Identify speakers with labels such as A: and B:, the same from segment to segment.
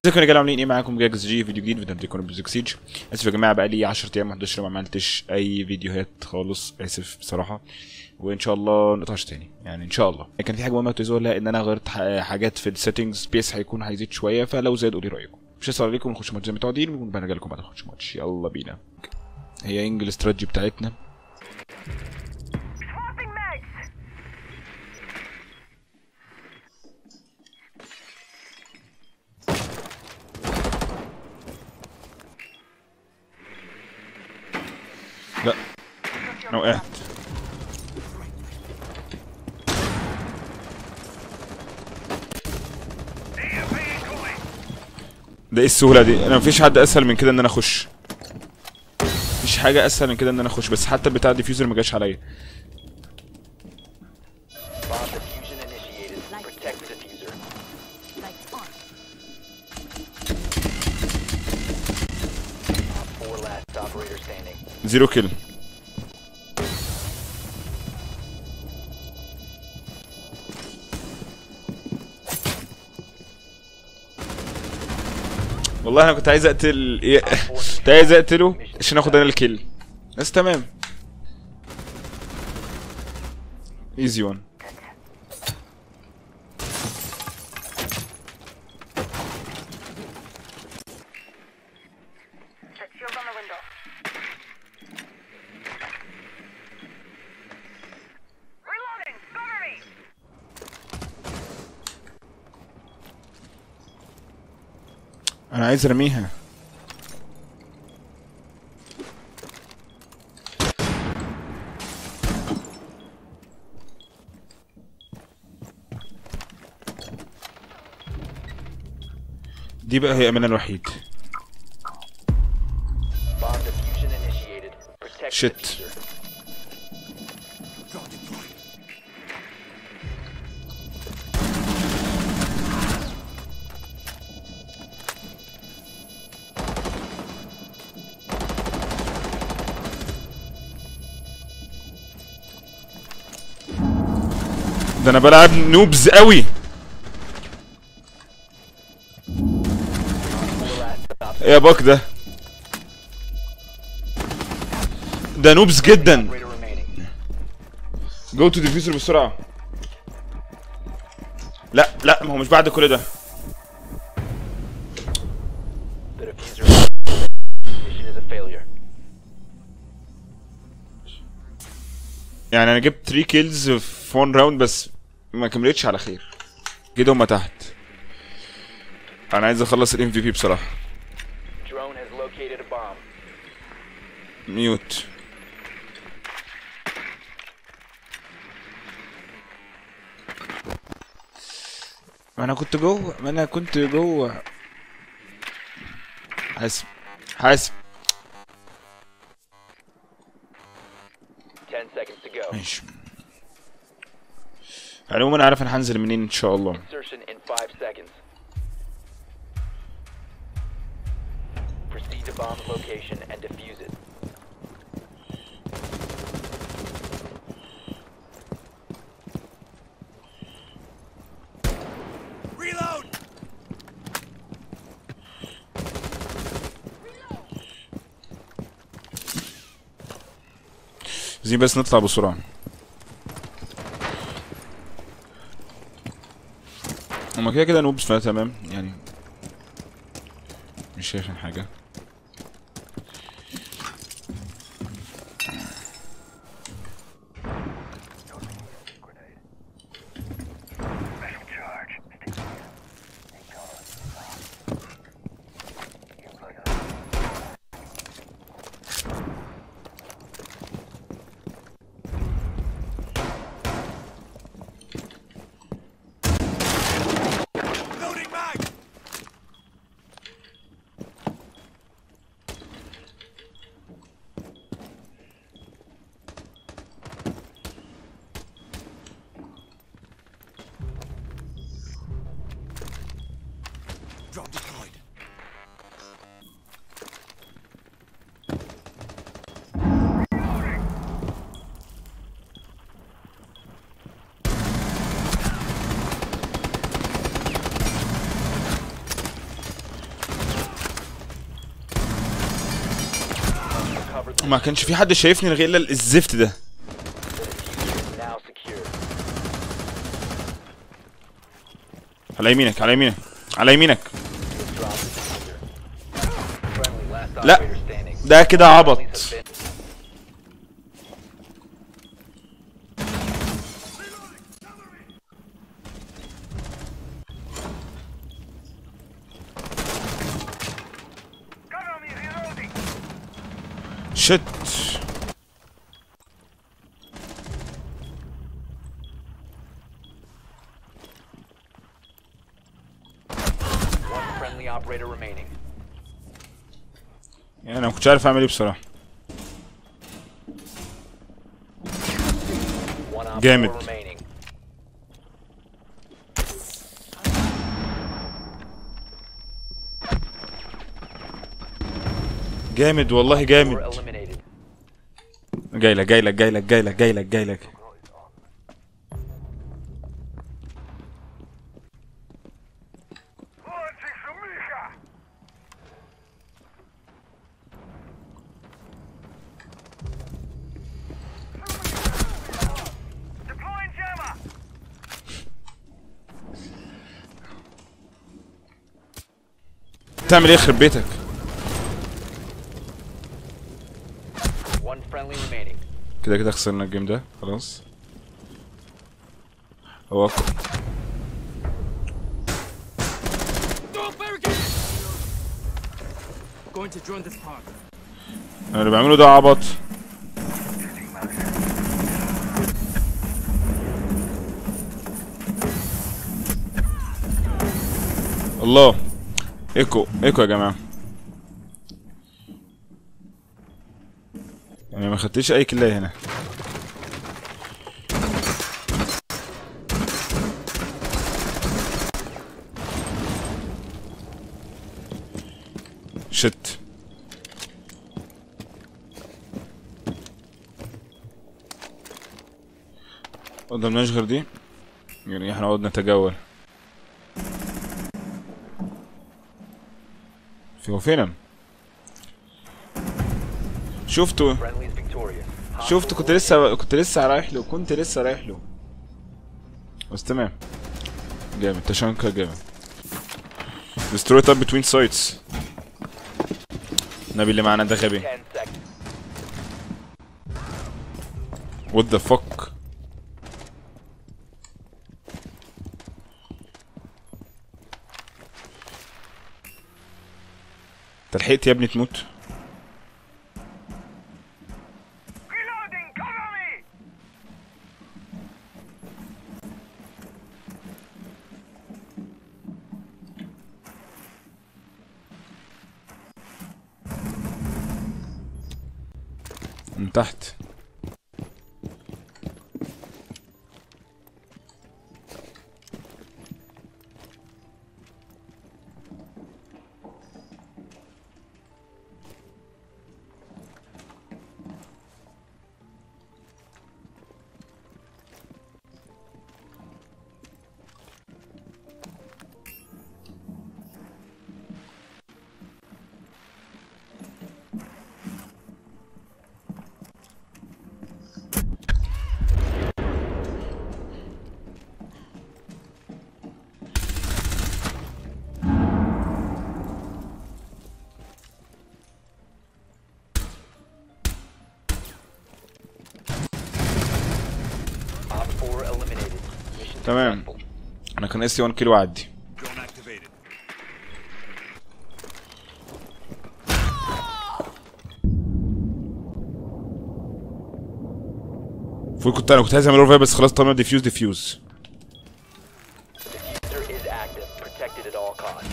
A: ازيكم يا رجاله عاملين ايه معاكم جاكس جي فيديو جديد فيديو ديكون بزوك سيج اسف يا جماعه بقالي 10 ايام ما حضرتش ما عملتش اي فيديوهات خالص اسف بصراحه وان شاء الله نقطعش تاني يعني ان شاء الله كان في حاجه مهمه كنت لها ان انا غيرت ح- حاجات في السيتنجز بيس هيكون هيزيد شويه فلو زاد قولي رايكم مش هسأل عليكم نخش ماتش زي ما متعودين ونبقى لكم بعد نخش ماتش يلا بينا هي انجل استراتيجي بتاعتنا
B: Swapping mags!
A: لا انا وقعت ده ايه السهوله دي انا مفيش حد اسهل من كده ان انا اخش مفيش حاجه اسهل من كده ان انا اخش بس حتى بتاع الديفيوزر ما جاش عليا
C: Bomb diffusion initiated. Protect the diffuser.
D: Lights on.
C: Op four last operator standing.
A: زيرو كيل والله انا كنت عايز اقتل إيه، كنت عايز اقتله عشان اخد انا الكيل بس تمام ايزي وان
B: Set shield on the window. Reloading! Cover me!
A: انا عايز ارميها دي بقى هي امانه الوحيد
C: Bomb diffusion initiated. Protect
A: Shit.
C: the diffuser.
A: ده انا بلعب نوبز قوي
C: Four last op-
A: ايه يا باك ده ده نوبز جدا
C: operator remaining.
A: جو تو ديفيوزر بسرعه لا لا ما هو مش بعد كل ده
C: The diffuser. Mission is a failure.
A: يعني انا جبت 3 كيلز في 1 راوند بس ما كملتش على خير كده هما تحت انا عايز اخلص الام في بي بصراحه
C: Drone has located a bomb.
A: ميوت ما انا كنت جوه ما انا كنت جوه حاسب حاسب
C: 10 seconds to go.
A: ماشي عموما انا عارف انا هنزل منين ان شاء الله
C: Insertion in 5 seconds. Proceed to bomb location and defuse it.
A: زي بس نطلع بسرعة هما كده كده نوبس فتمام يعني مش شايف حاجة
C: recovered the
A: ما كانش في حد شايفني غير الا الزفت ده
C: diffuser. Now secure.
A: على يمينك على يمينك على يمينك
C: Drop the diffuser. Friendly last
A: لا.
C: operator standing.
A: ده كده عبط
C: Friendlies have been-
B: Cover me, reloading.
A: شت
C: One friendly operator remaining.
A: يعني انا ما كنتش عارف اعمل ايه بصراحه
C: One op
A: Damn
C: four
A: it.
C: remaining.
A: جامد والله
C: Four
A: جامد
C: eliminated.
A: جاي لك جاي لك جاي لك جاي لك جاي لك جاي لك
B: Launching Shumiha. Deploying jammer.
A: تعمل ايه يخرب بيتك
C: One friendly remaining.
A: كده كده خسرنا الجيم ده خلاص هو ك-
D: Going to drone this park.
A: انا اللي بعمله ده عبط الله ايكو ايكو يا جماعه يعني ما خدتش اي كلايه هنا شت قدامناش غير دي يعني احنا قعدنا نتجول في هو فين شفته
C: Friendlies victorious.
A: شفت كنت لسه كنت لسه رايح له كنت لسه رايح له بس تمام جامد تشانكا جامد destroy up between sites النبي اللي معانا ده غبي
C: 10 seconds.
A: what the fuck انت لحقت يا ابني تموت
B: Reloading. Cover me.
A: من تحت
C: Op 4 eliminated. Mission
A: تمام.
C: successful.
A: انا كان اس 1 كيلو عدي
E: Drone activated.
A: المفروض كنت انا كنت عايز اعمل ريفايف بس خلاص طالما ديفيوز ديفيوز
C: The diffuser is active. Protected at all costs.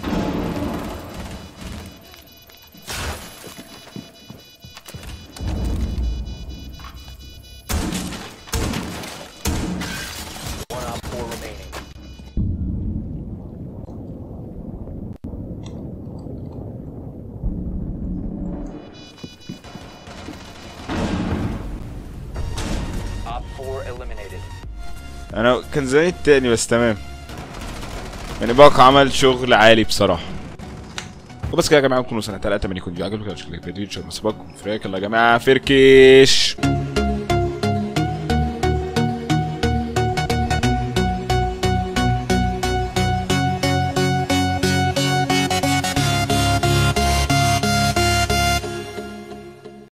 C: One op 4 remaining. Op 4 eliminated.
A: انا كان زي التاني بس تمام يعني باق عمل شغل عالي بصراحة وبس كده يا جماعه نكونوا سنه ثلاثه من يكون فيديو عجبكم شكلك فيديو ان شاء الله سبقكم فريق يلا يا جماعه فركش